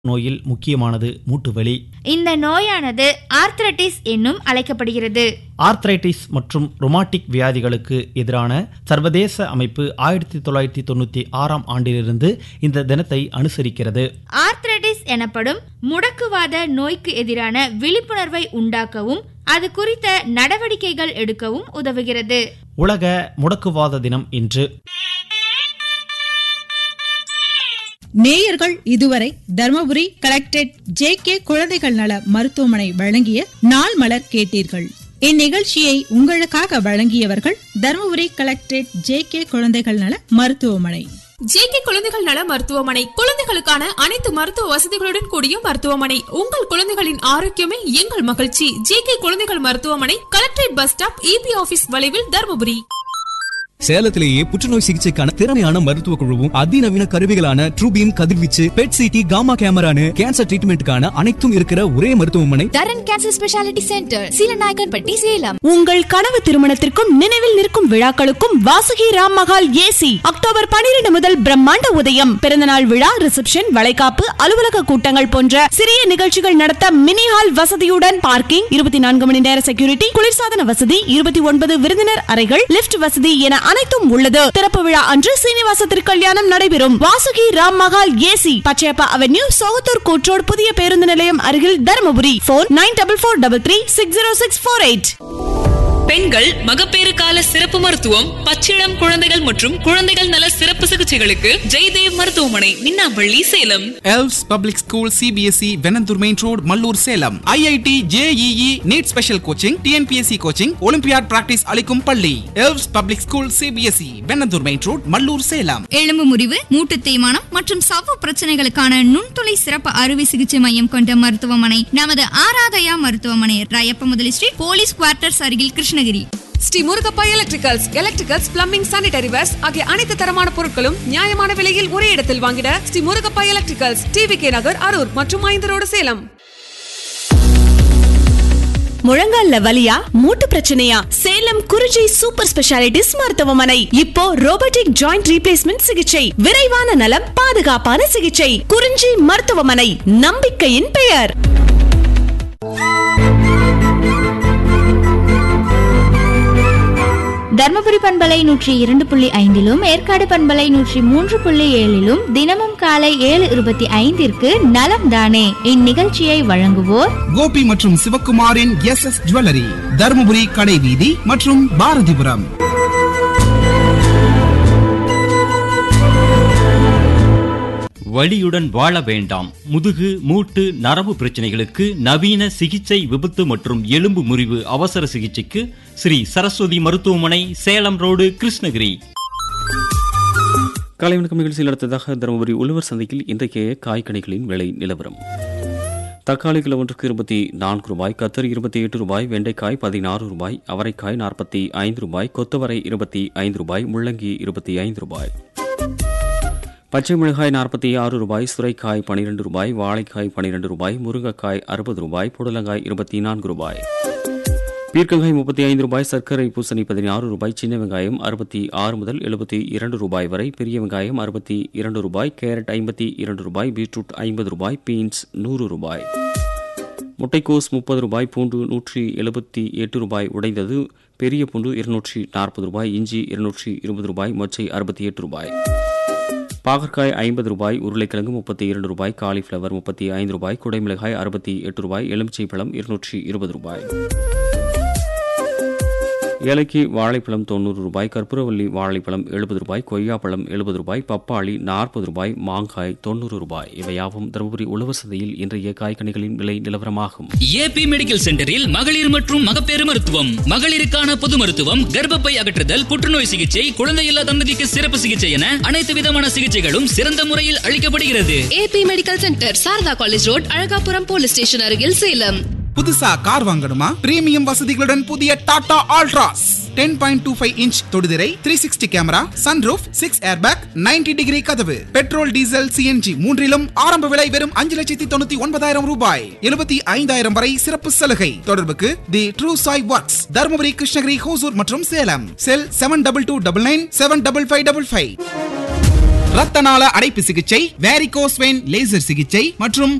நோயில் முக்கியமானது மூட்டுவலி இந்த நோயானது ஆர்த்ரட்டிஸ் என்னும் அழைக்கப்படுகிறது ஆர்த்ரைட்டிஸ் மற்றும் ருமாட்டிக் வியாதிகளுக்கு எதிரான சர்வதேச அமைப்பு ஆயிரத்தி தொள்ளாயிரத்தி தொண்ணூற்றி ஆறாம் ஆண்டிலிருந்து இந்த தினத்தை அனுசரிக்கிறது ஆர்த்ரட்டிஸ் எனப்படும் முடக்குவாத நோய்க்கு எதிரான விழிப்புணர்வை உண்டாக்கவும் அது குறித்த நடவடிக்கைகள் எடுக்கவும் உதவுகிறது உலக முடக்குவாத தினம் இன்று நேயர்கள் இதுவரை தர்மபுரி கலெக்டரேட் ஜே கே குழந்தைகள் நல மருத்துவமனை வழங்கிய நாள் மலர் கேட்டீர்கள் இந்நிகழ்ச்சியை உங்களுக்காக வழங்கியவர்கள் தர்மபுரி கலெக்டரேட் ஜே கே குழந்தைகள் நல மருத்துவமனை ஜேகே குழந்தைகள் நல மருத்துவமனை குழந்தைகளுக்கான அனைத்து மருத்துவ வசதிகளுடன் கூடிய மருத்துவமனை உங்கள் குழந்தைகளின் ஆரோக்கியமே எங்கள் மகிழ்ச்சி ஜேகே குழந்தைகள் மருத்துவமனை collectorate bus stop EB office வளைவில் தருமபுரி சேலத்திலேயே புற்றுநோய் சிகிச்சைக்கான திறமையான மருத்துவ குழுவும் அதிநவீன கருவிகளான ட்ரூபீம் கதிர்வீச்சு பெட் சிடி காமா கேமரானு கேன்சர் ட்ரீட்மெண்ட்டுக்கான அனைத்தும் இருக்கிற ஒரே மருத்துவமனை Dharan cancer speciality centre Seelanaickenpatti Salem உங்கள் கனவு திருமணத்திற்கும் நினைவில் நிற்கும் விழாக்களுக்கும் வாசுகி ராம் மகால் ஏசி அக்டோபர் பனிரெண்டு முதல் பிரம்மாண்ட உதயம் பிறந்தநாள் விழா ரிசப்ஷன் வளைகாப்பு அலுவலக கூட்டங்கள் போன்ற சிறிய நிகழ்ச்சிகள் நடத்த மினி ஹால் வசதியுடன் பார்க்கிங் இருபத்தி நான்கு மணி நேர செக்யூரிட்டி குளிர்சாதன வசதி இருபத்தி ஒன்பது விருந்தினர் அறைகள் லிப்ட் வசதி என அனைத்தும் உள்ளது திறப்பு விழா அன்று சீனிவாச திருக்கல்யாணம் நடைபெறும் வாசுகி ராம் மகால் ஏசி பச்சையப்பா அவென்யூ சோகத்தூர் கூற்றோடு புதிய பேருந்து நிலையம் அருகில் Dharmapuri phone nine double four double three six zero six four eight பெண்கள் மகப்பேறு கால சிறப்பு மருத்துவம் பச்சிளம் குழந்தைகள் மற்றும் குழந்தைகள் நல சிறப்பு சிகிச்சைகளுக்கு ஜெய்தேவ் மருத்துவமனை Minnampalli Salem Els public school CBSE Venandur main road Mallur Salem IIT JEE NEET special coaching TNPSC coaching olympiad practice அளிக்கும் பள்ளி Els public school CBSE Venandur main road Mallur Salem எலும்பு முறிவு மூட்டு தேய்மானம் மற்றும் சவ்வு பிரச்சனைகளுக்கான நுண்துளை சிறப்பு அறுவை சிகிச்சை மையம் கொண்ட மருத்துவமனை நமது ஆராதயா மருத்துவமனை ராயப்ப முதலி ஸ்ட்ரீட் போலீஸ் குவார்ட்டர்ஸ் அருகில் Krishnagiri Sri Murugappa electricals electricals plumbing sanitary wares ஆகிய அனைத்து தரமான பொருட்களும் நியாயமான விலையில் ஒரே இடத்தில் வாங்கிட Sri Murugappa electricals TV K Nagar Harur மற்றும் ஐந்து ரோடு சேலம் முழங்கால்ல வலியா மூட்டு பிரச்சனையா சேலம் குறிஞ்சி சூப்பர் ஸ்பெஷாலிட்டிஸ் மருத்துவமனை இப்போ ரோபோட்டிக் ஜாயிண்ட் ரீப்ளேஸ்மெண்ட் சிகிச்சை விரைவான நலம் பாதுகாப்பான சிகிச்சை குறிஞ்சி மருத்துவமனை நம்பிக்கையின் பெயர் தர்மபுரி பண்பலை நூற்றி இரண்டு புள்ளி ஐந்திலும் ஏற்காடு பண்பலை நூற்றி மூன்று புள்ளி ஏழிலும் தினமும் காலை ஏழு இருபத்தி ஐந்திற்கு நலம் தானே இந்நிகழ்ச்சியை வழங்குவோர் கோபி மற்றும் சிவக்குமாரின் எஸ் எஸ் ஜுவல்லரி தருமபுரி கடை வீதி மற்றும் பாரதிபுரம் வலியுடன் வாழ வேண்டாம் முதுகு மூட்டு நரம்பு பிரச்சனைகளுக்கு நவீன சிகிச்சை விபத்து மற்றும் எலும்பு முறிவு அவசர சிகிச்சைக்கு ஸ்ரீ சரஸ்வதி மருத்துவமனை சேலம் ரோடு கிருஷ்ணகிரி காலை வணக்கம் நிகழ்ச்சியில் அடுத்ததாக தருமபுரி உழவர் சந்தையில் இன்றைய காய்கனிகளின் விலை நிலவரம் தக்காளி கிலோ ஒன்றுக்கு இருபத்தி நான்கு ரூபாய் கத்தரி இருபத்தி எட்டு ரூபாய் வெண்டைக்காய் பதினாறு ரூபாய் அவரைக்காய் நாற்பத்தி ஐந்து ரூபாய் கொத்தவரை இருபத்தி ஐந்து ரூபாய் முள்ளங்கி இருபத்தி ஐந்து ரூபாய் பச்சை மிளகாய் நாற்பத்தி ஆறு ரூபாய் சுரைக்காய் பனிரெண்டு ரூபாய் வாழைக்காய் பனிரெண்டு ரூபாய் முருங்கைக்காய் அறுபது ரூபாய் புடலங்காய் இருபத்தி நான்கு ரூபாய் பீர்க்கங்காய் முப்பத்தி ஐந்து ரூபாய் சர்க்கரை பூசணி பதினாறு ரூபாய் சின்ன வெங்காயம் அறுபத்தி ஆறு முதல் எழுபத்தி இரண்டு ரூபாய் வரை பெரிய வெங்காயம் அறுபத்தி இரண்டு ரூபாய் கேரட் ஐம்பத்தி இரண்டு ரூபாய் பீட்ரூட் ஐம்பது ரூபாய் பீன்ஸ் நூறு ரூபாய் முட்டைக்கோஸ் முப்பது ரூபாய் பூண்டு நூற்றி எழுபத்தி எட்டு ரூபாய் உடைந்தது பெரிய பூண்டு இருநூற்றி நாற்பது ரூபாய் இஞ்சி இருநூற்றி இருபது ரூபாய் மொச்சை அறுபத்தி எட்டு ரூபாய் பாகற்காய் ஐம்பது ரூபாய் உருளைக்கிழங்கு முப்பத்தி இரண்டு ரூபாய் காலிஃப்ளவர் முப்பத்தி ஐந்து ரூபாய் குடைமிளகாய் அறுபத்தி எட்டு ரூபாய் எலுமிச்சை பழம் இருநூற்றி இருபது ரூபாய் ஏலைக்கு வாழைப்பழம் தொண்ணூறு ரூபாய் கற்பூரவல்லி வாழைப்பழம் எழுபது ரூபாய் கொய்யாப்பழம் எழுபது ரூபாய் பப்பாளி நாற்பது ரூபாய் மாங்காய் தொண்ணூறு ரூபாய் இவையாவும் தருமபுரி உழவர் சந்தையில் இன்றைய காய்கனிகளின் விலை நிலவரமாகும் ஏபி மெடிக்கல் சென்டரில் மகளிர் மற்றும் மகப்பேறு மருத்துவம் மகளிருக்கான பொது மருத்துவம் கர்ப்பப்பை அகற்றுதல் புற்றுநோய் சிகிச்சை குழந்தையில்லா தம்பதிக்கு சிறப்பு சிகிச்சை என அனைத்து விதமான சிகிச்சைகளும் சிறந்த முறையில் அளிக்கப்படுகிறது AB medical centre Sarada college road Azhagapuram police station அருகில் சேலம் புதுசா கார் வாங்கணுமா பிரீமியம் வசதிகளுடன் புதிய Tata Altroz ten point two five inch தொடுதிரை three sixty camera sunroof six airbag 90 degree கதவு பெட்ரோல் டீசல் சிஎன்ஜி மூன்றிலும் ஆரம்ப விலை வெறும் அஞ்சு லட்சத்தி தொண்ணூத்தி ஒன்பதாயிரம் ரூபாய் எழுபத்தி ஐந்தாயிரம் வரை சிறப்பு சலுகை தொடர்புக்கு the true Sai works Dharmapuri Krishnagiri Hosur மற்றும் Salem cell seven double two double nine seven double five double five ரத்த நாள அடைப்பு சிகிச்சை வேரிகோஸ் வெயின் லேசர் சிகிச்சை மற்றும்